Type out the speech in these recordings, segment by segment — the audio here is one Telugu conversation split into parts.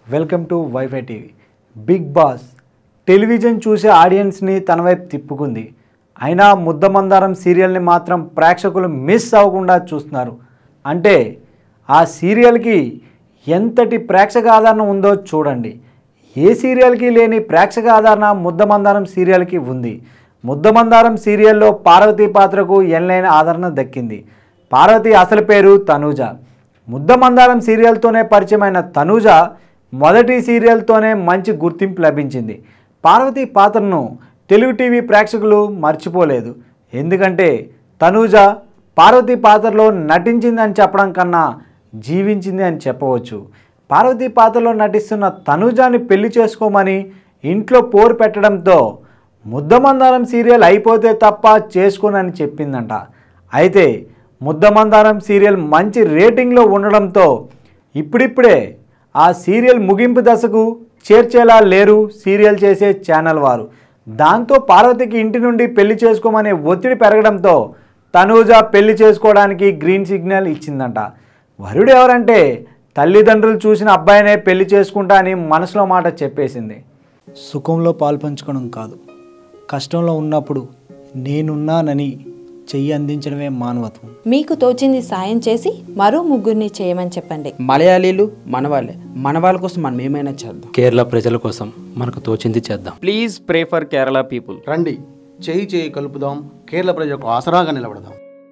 welcome to wifi TV Bigg Boss television చూసే ఆడియన్స్ని తన వైపు తిప్పుకుంది అయినా ముద్దమందారం సీరియల్ని మాత్రం ప్రేక్షకులు మిస్ అవ్వకుండా చూస్తున్నారు అంటే ఆ సీరియల్కి ఎంతటి ప్రేక్షక ఆదరణ ఉందో చూడండి ఏ సీరియల్కి లేని ప్రేక్షక ఆదరణ ముద్దమందారం సీరియల్కి ఉంది ముద్దమందారం సీరియల్లో పార్వతి పాత్రకు ఎనలేని ఆదరణ దక్కింది పార్వతి అసలు పేరు తనూజ ముద్దమందారం సీరియల్తోనే పరిచయమైన తనూజ మొదటి సీరియల్తోనే మంచి గుర్తింపు లభించింది పార్వతి పాత్రను తెలుగు టీవీ ప్రేక్షకులు మర్చిపోలేదు ఎందుకంటే తనూజ పార్వతి పాత్రలో నటించింది అని చెప్పడం కన్నా జీవించింది అని చెప్పవచ్చు పార్వతి పాత్రలో నటిస్తున్న తనూజాని పెళ్లి చేసుకోమని ఇంట్లో పోరు పెట్టడంతో ముద్దమందారం సీరియల్ అయిపోతే తప్ప చేసుకోనని చెప్పిందంట అయితే ముద్దమందారం సీరియల్ మంచి రేటింగ్లో ఉండడంతో ఇప్పుడిప్పుడే ఆ సీరియల్ ముగింపు దశకు చేర్చేలా లేరు సీరియల్ చేసే ఛానల్ వారు దాంతో పార్వతికి ఇంటి నుండి పెళ్లి చేసుకోమనే ఒత్తిడి పెరగడంతో తనూజ పెళ్లి చేసుకోవడానికి గ్రీన్ సిగ్నల్ ఇచ్చిందంట వరుడు ఎవరంటే తల్లిదండ్రులు చూసిన అబ్బాయినే పెళ్లి చేసుకుంటా అని మనసులో మాట చెప్పేసింది సుఖంలో పాల్పంచుకోవడం కాదు కష్టంలో ఉన్నప్పుడు నేనున్నానని చెయ్యి అందించడమే మానవత్వం మీకు తోచింది సాయం చేసి మరో ముగ్గురిని చేయమని చెప్పండి మలయాళీలు మనవాళ్ళే మన వాళ్ళ కోసం మనం ఏమైనా చేద్దాం కేరళ ప్రజల కోసం మనకు తోచింది చేద్దాం please pray for Kerala people రండి చేయి చేయి కలుపుదాం కేరళ ప్రజలకు ఆసరాగా నిలబడదాం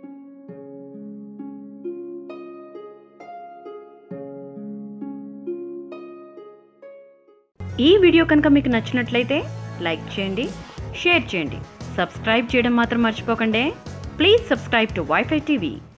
ఈ వీడియో కనుక మీకు నచ్చినట్లయితే లైక్ చేయండి షేర్ చేయండి సబ్స్క్రైబ్ చేయడం మాత్రం మర్చిపోకండి please subscribe to wifi TV